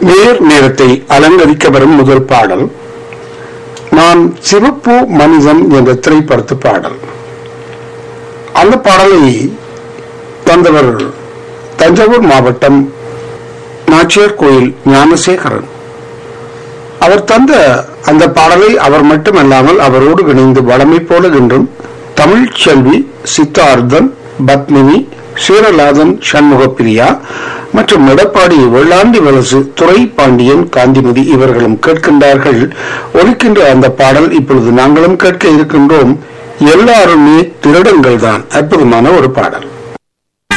நேர் நேரத்தை அலங்கரிக்க வரும் முதல் பாடல் நான் சிவப்பு மனிதன் என்ற திரைப்படத்து பாடல் அந்த பாடலை தந்தவர் தஞ்சாவூர் மாவட்டம் நாச்சியார் கோயில் ஞானசேகரன் அவர் தந்த அந்த பாடலை அவர் மட்டுமல்லாமல் அவரோடு இணைந்து வளமை போல என்றும் தமிழ் செல்வி சித்தார்த்தன் பத்மினி சீரலாதன் சண்முகப்பிரியா மற்றும் எடப்பாடி வெள்ளாண்டி வலசு துறை பாண்டியன் காந்திமதி இவர்களும் கேட்கின்றார்கள் ஒலிக்கின்ற அந்த பாடல் இப்பொழுது நாங்களும் கேட்க இருக்கின்றோம் எல்லாருமே திருடங்கள் தான் அற்புதமான ஒரு பாடல்